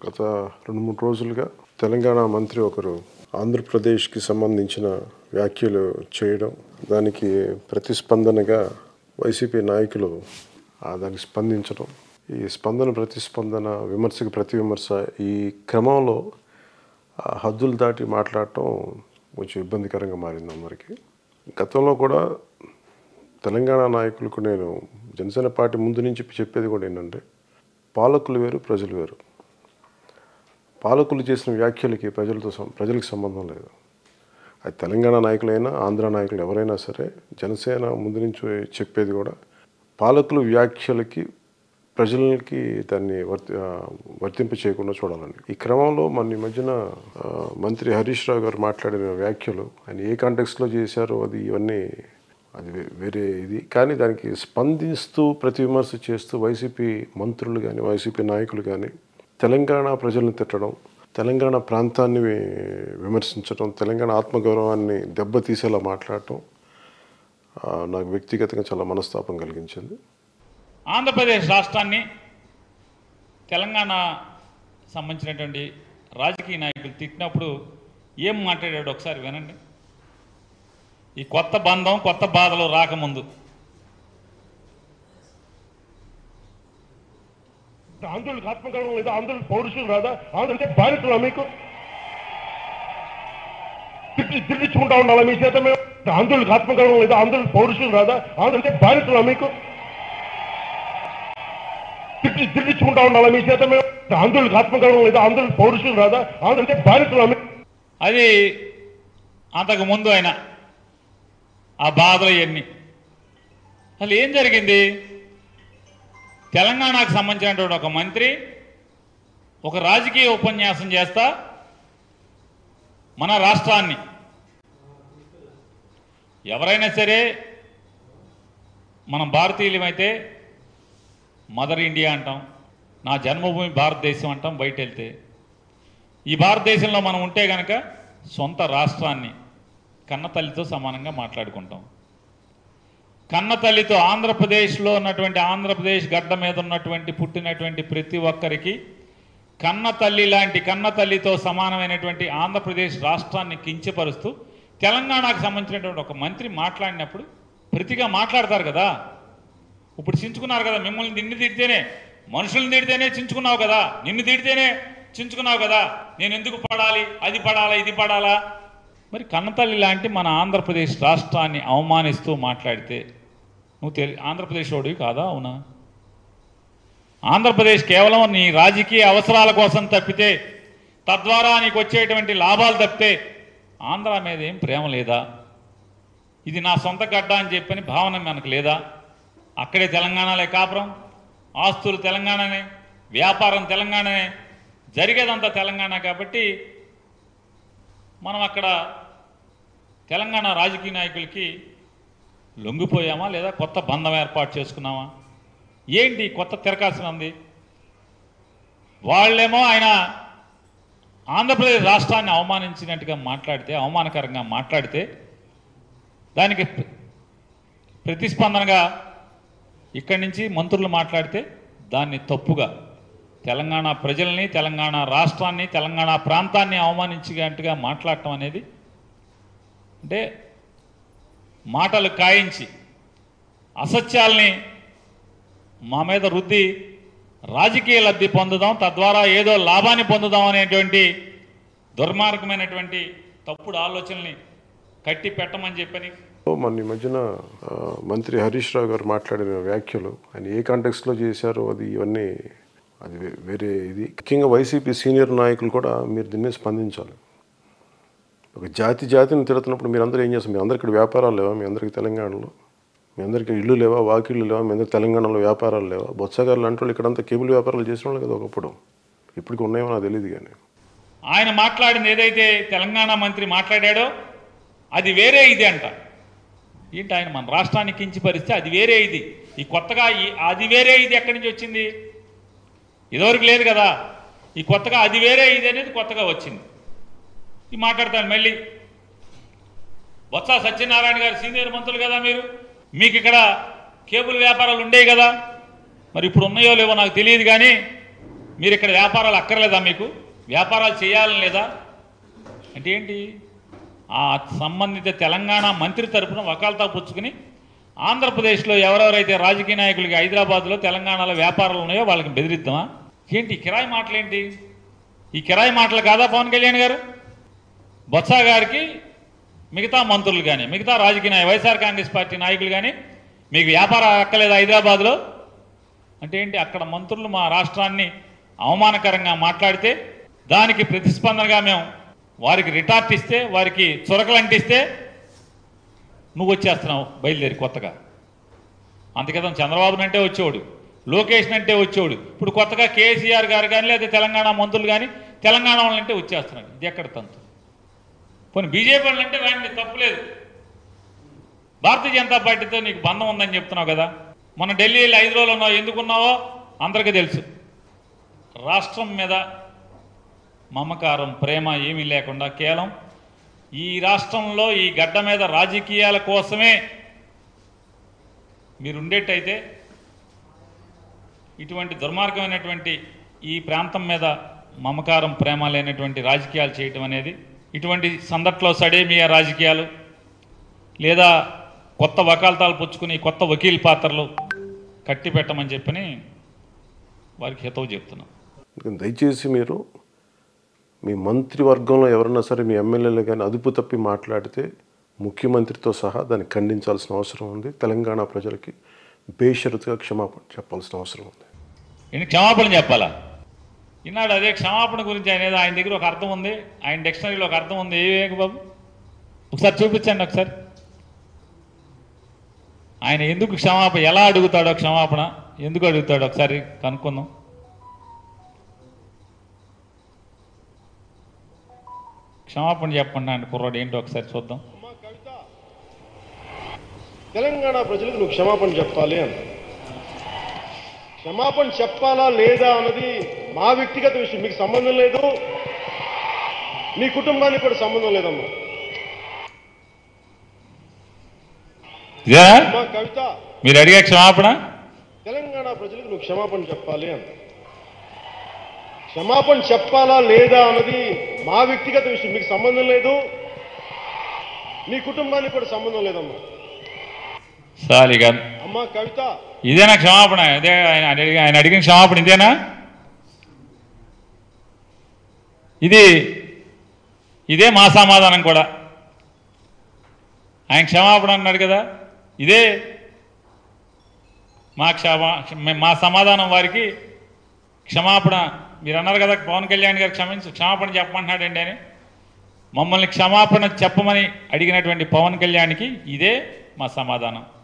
గత రెండు మూడు రోజులుగా తెలంగాణ మంత్రి ఒకరు ఆంధ్రప్రదేశ్కి సంబంధించిన వ్యాఖ్యలు చేయడం దానికి ప్రతిస్పందనగా వైసీపీ నాయకులు ఆ, దానికి స్పందించడం ఈ స్పందన ప్రతిస్పందన విమర్శకు ప్రతి విమర్శ ఈ క్రమంలో ఆ హద్దులు దాటి మాట్లాడటం కొంచెం ఇబ్బందికరంగా మారింది అందరికీ గతంలో కూడా తెలంగాణ నాయకులకు నేను జనసేన పార్టీ ముందు నుంచి చెప్పేది కూడా ఏంటంటే పాలకులు వేరు ప్రజలు వేరు పాలకులు చేసిన వ్యాఖ్యలకి ప్రజలతో సం- ప్రజలకు సంబంధం లేదు అది తెలంగాణ నాయకులైనా ఆంధ్ర నాయకులు ఎవరైనా సరే జనసేన ముందు నుంచి చెప్పేది కూడా పాలకులు వ్యాఖ్యలకి ప్రజలకి దాన్ని వర్తి ఆ, వర్తింప చేయకుండా చూడాలండి ఈ క్రమంలో మన ఈ మధ్యన ఆ, మంత్రి హరీష్ రావు గారు మాట్లాడిన వ్యాఖ్యలు ఆయన ఏ కాంటెక్స్లో చేశారో అది ఇవన్నీ అది వే- వేరే ఇది కానీ దానికి స్పందిస్తూ ప్రతి విమర్శ చేస్తూ వైసీపీ మంత్రులు కానీ వైసీపీ నాయకులు కానీ తెలంగాణ ప్రజలను తిట్టడం తెలంగాణ ప్రాంతాన్ని వి- విమర్శించడం తెలంగాణ ఆత్మగౌరవాన్ని దెబ్బతీసేలా మాట్లాడటం ఆ, నాకు వ్యక్తిగతంగా చాలా మనస్తాపం కలిగించింది ఆంధ్రప్రదేశ్ రాష్ట్రాన్ని తెలంగాణ సంబంధించినటువంటి రాజకీయ నాయకులు తిట్టినప్పుడు ఏం మాట్లాడాడు ఒకసారి వినండి ఈ కొత్త బంధం కొత్త బాధలు రాకముందు ఆంధ్రులకు ఆత్మగౌరవం లేదా ఆంధ్రులకు పౌరుషం రాదా ఆంధ్రులు అంటే బాధితులా మీకు తిట్టి తిట్టించుకుంటా ఉండాలా మీ చేత మేము ఆంధ్రులకు ఆత్మగౌరవం లేదా ఆంధ్రులకు పౌరుషం రాదా ఆంధ్రులు అంటే బాధితులా మీకు తిట్టి తిట్టించుకుంటా ఉండాలా మీ చేత మేము ఆంధ్రులకు ఆత్మగౌరవం లేదా ఆంధ్రులకు పౌరుషం రాదా ఆంధ్రులు అంటే బాధితులా మీకు అది అంతకు ముందు ఆయన ఆ బాధలు ఇవన్నీ అసలు ఏం జరిగింది తెలంగాణకు సంబంధించినటువంటి ఒక మంత్రి ఒక రాజకీయ ఉపన్యాసం చేస్తా మన రాష్ట్రాన్ని ఎవరైనా సరే మనం భారతీయులమైతే మదర్ ఇండియా అంటాం నా జన్మభూమి భారతదేశం అంటాం బయట వెళ్తే ఈ భారతదేశంలో మనం ఉంటే గనక సొంత రాష్ట్రాన్ని కన్న తల్లితో సమానంగా మాట్లాడుకుంటాం కన్న తల్లితో ఆంధ్రప్రదేశ్లో ఉన్నటువంటి ఆంధ్రప్రదేశ్ గడ్డ మీద ఉన్నటువంటి పుట్టినటువంటి ప్రతి ఒక్కరికి కన్న తల్లి లాంటి కన్న తల్లితో సమానమైనటువంటి ఆంధ్రప్రదేశ్ రాష్ట్రాన్ని కించపరుస్తూ తెలంగాణకు సంబంధించినటువంటి ఒక మంత్రి మాట్లాడినప్పుడు ప్రతిగా మాట్లాడతారు కదా ఇప్పుడు చించుకున్నారు కదా మిమ్మల్ని నిన్ను తిడితేనే మనుషుల్ని తిడితేనే చించుకున్నావు కదా నిన్ను తిడితేనే చించుకున్నావు కదా నేను ఎందుకు పడాలి అది పడాలా ఇది పడాలా మరి కన్నతల్లి లాంటి మన ఆంధ్రప్రదేశ్ రాష్ట్రాన్ని అవమానిస్తూ మాట్లాడితే నువ్వు తెలి ఆంధ్రప్రదేశ్ వాడివి కాదా అవునా ఆంధ్రప్రదేశ్ కేవలం నీ రాజకీయ అవసరాల కోసం తప్పితే తద్వారా నీకు వచ్చేటువంటి లాభాలు తప్పితే ఆంధ్ర మీద ఏం ప్రేమ లేదా ఇది నా సొంత గడ్డ అని చెప్పని భావన మనకు లేదా అక్కడే తెలంగాణలే కాపురం ఆస్తులు తెలంగాణనే వ్యాపారం తెలంగాణనే జరిగేదంతా తెలంగాణ కాబట్టి మనం అక్కడ తెలంగాణ రాజకీయ నాయకులకి లొంగిపోయామా లేదా కొత్త బంధం ఏర్పాటు చేసుకున్నామా ఏంటి కొత్త తిరకాల్సిన ఉంది వాళ్ళేమో ఆయన ఆంధ్రప్రదేశ్ రాష్ట్రాన్ని అవమానించినట్టుగా మాట్లాడితే అవమానకరంగా మాట్లాడితే దానికి ప్ర- ప్రతిస్పందనగా ఇక్కడి నుంచి మంత్రులు మాట్లాడితే దాన్ని తప్పుగా తెలంగాణ ప్రజల్ని తెలంగాణ రాష్ట్రాన్ని తెలంగాణ ప్రాంతాన్ని అవమానించినట్టుగా మాట్లాడటం అనేది అంటే మాటలు కాయించి అసత్యాల్ని మా మీద రుద్ది రాజకీయ లబ్ధి పొందుదాం తద్వారా ఏదో లాభాన్ని పొందుదాం అనేటువంటి దుర్మార్గమైనటువంటి తప్పుడు ఆలోచనల్ని కట్టి పెట్టమని చెప్పని మన ఈ మధ్యన ఆ, మంత్రి హరీష్ రావు గారు మాట్లాడిన వ్యాఖ్యలు ఆయన ఏ కాంటెక్స్లో చేశారో అది ఇవన్నీ అది వే- వేరే ఇది ముఖ్యంగా వైసీపీ సీనియర్ నాయకులు కూడా మీరు దీన్ని స్పందించాలి ఒక జాతి జాతిని తిడుతున్నప్పుడు మీరందరూ ఏం చేస్తారు మీ అందరికి ఇక్కడ వ్యాపారాలు లేవా మీ అందరికి తెలంగాణలో మీ అందరికి ఇల్లు లేవా వాకిళ్ళు లేవా మీ అందరికి తెలంగాణలో వ్యాపారాలు లేవా బొత్సగారులు అంటే వాళ్ళు ఇక్కడంతా కేబుల్ వ్యాపారాలు చేసిన వాళ్ళు కదా ఒకప్పుడు ఇప్పటికి ఉన్నాయో నాకు తెలియదు కానీ ఆయన మాట్లాడింది ఏదైతే తెలంగాణ మంత్రి మాట్లాడాడో అది వేరే ఇది అంట ఏంటి ఆయన మన రాష్ట్రాన్ని కించిపరిస్తే అది వేరే ఇది ఈ కొత్తగా ఈ అది వేరే ఇది ఎక్కడి నుంచి వచ్చింది ఇదివరకు లేదు కదా ఈ కొత్తగా అది వేరే ఇది అనేది కొత్తగా వచ్చింది ఈ మాట్లాడతాను మళ్ళీ బొత్స సత్యనారాయణ గారు సీనియర్ మంత్రులు కదా మీరు మీకు ఇక్కడ కేబుల్ వ్యాపారాలు ఉండేవి కదా మరి ఇప్పుడు ఉన్నాయో లేవో నాకు తెలియదు కానీ మీరు ఇక్కడ వ్యాపారాలు అక్కర్లేదా మీకు వ్యాపారాలు చేయాలని లేదా అంటే ఏంటి ఆ సంబంధిత తెలంగాణ మంత్రి తరపున వకాల్తా పుచ్చుకుని ఆంధ్రప్రదేశ్లో ఎవరెవరైతే రాజకీయ నాయకులకి హైదరాబాద్లో తెలంగాణలో వ్యాపారాలు ఉన్నాయో వాళ్ళకి బెదిరిద్దామా ఏంటి ఈ కిరాయి మాటలేంటి ఈ కిరాయి మాటలు కాదా పవన్ కళ్యాణ్ గారు బొత్స గారికి మిగతా మంత్రులు కానీ మిగతా రాజకీయ నాయ- వైఎస్ఆర్ కాంగ్రెస్ పార్టీ నాయకులు కానీ మీకు వ్యాపారం అక్కలేదు హైదరాబాద్లో అంటే ఏంటి అక్కడ మంత్రులు మా రాష్ట్రాన్ని అవమానకరంగా మాట్లాడితే దానికి ప్రతిస్పందనగా మేము వారికి రిటార్ట్ ఇస్తే వారికి చురకలు అంటిస్తే నువ్వు వచ్చేస్తున్నావు బయలుదేరి కొత్తగా అంతకేతం చంద్రబాబు అంటే వచ్చేవాడు లోకేష్ అంటే వచ్చేవాడు ఇప్పుడు కొత్తగా కేసీఆర్ గారు కానీ లేదా తెలంగాణ మంత్రులు కానీ తెలంగాణ వాళ్ళంటే వచ్చేస్తున్నాడు ఇది ఎక్కడ తంతు పోనీ బీజేపీ వాళ్ళంటే వాడిని తప్పులేదు భారతీయ జనతా పార్టీతో నీకు బంధం ఉందని చెప్తున్నావు కదా మొన్న ఢిల్లీ వెళ్ళి ఐదు రోజులు ఉన్నావు ఎందుకున్నావో అందరికీ తెలుసు రాష్ట్రం మీద మమకారం ప్రేమ ఏమీ లేకుండా కేవలం ఈ రాష్ట్రంలో ఈ గడ్డ మీద రాజకీయాల కోసమే మీరు ఉండేట్టయితే ఇటువంటి దుర్మార్గమైనటువంటి ఈ ప్రాంతం మీద మమకారం ప్రేమ లేనటువంటి రాజకీయాలు చేయటం అనేది ఇటువంటి సందట్లో సడేమియా రాజకీయాలు లేదా కొత్త వకాల్తాలు పుచ్చుకుని కొత్త వకీల్ పాత్రలు కట్టి పెట్టమని చెప్పని వారికి హితవు చెప్తున్నాం అందుకని దయచేసి మీరు మీ మంత్రివర్గంలో ఎవరన్నా సరే మీ ఎమ్మెల్యేలు కానీ అదుపు తప్పి మాట్లాడితే ముఖ్యమంత్రితో సహా దాన్ని ఖండించాల్సిన అవసరం ఉంది తెలంగాణ ప్రజలకి బేషరతుగా క్షమాపణ చెప్పాల్సిన అవసరం ఉంది ఈయన క్షమాపణ చెప్పాలా ఈనాడు అదే క్షమాపణ గురించి ఆయన ఏదో ఆయన దగ్గర ఒక అర్థం ఉంది ఆయన డిక్షనరీలో ఒక అర్థం ఉంది ఏ వివేక్ బాబు ఒకసారి చూపించండి ఒకసారి ఆయన ఎందుకు క్షమాపణ ఎలా అడుగుతాడో క్షమాపణ ఎందుకు అడుగుతాడో ఒకసారి కనుక్కుందాం క్షమాపణ చెప్పండి అండి కుర్రాడు ఏంటో ఒకసారి చూద్దాం తెలంగాణ ప్రజలకు నువ్వు క్షమాపణ చెప్పాలి అన్న క్షమాపణ చెప్పాలా లేదా అన్నది మా వ్యక్తిగత విషయం మీకు సంబంధం లేదు మీ కుటుంబానికి కూడా సంబంధం లేదమ్మా ఇదే మా కవిత మీరు అడిగే క్షమాపణ తెలంగాణ ప్రజలకు నువ్వు క్షమాపణ చెప్పాలి అన్న క్షమాపణ చెప్పాలా లేదా అన్నది మా వ్యక్తిగత విషయం మీకు సంబంధం లేదు మీ కుటుంబానికి కూడా సంబంధం లేదమ్మా సాలి గారు అమ్మా కవిత ఇదేనా క్షమాపణ ఇదే ఆయన అడిగి ఆయన అడిగిన క్షమాపణ ఇదేనా ఇది ఇదే మా సమాధానం కూడా ఆయన క్షమాపణ అన్నాడు కదా ఇదే మా క్షమా మే- మా సమాధానం వారికి క్షమాపణ మీరు అన్నారు కదా పవన్ కళ్యాణ్ గారు క్షమించి క్షమాపణ చెప్పమంటున్నాడండి అని మమ్మల్ని క్షమాపణ చెప్పమని అడిగినటువంటి పవన్ కళ్యాణ్కి ఇదే మా సమాధానం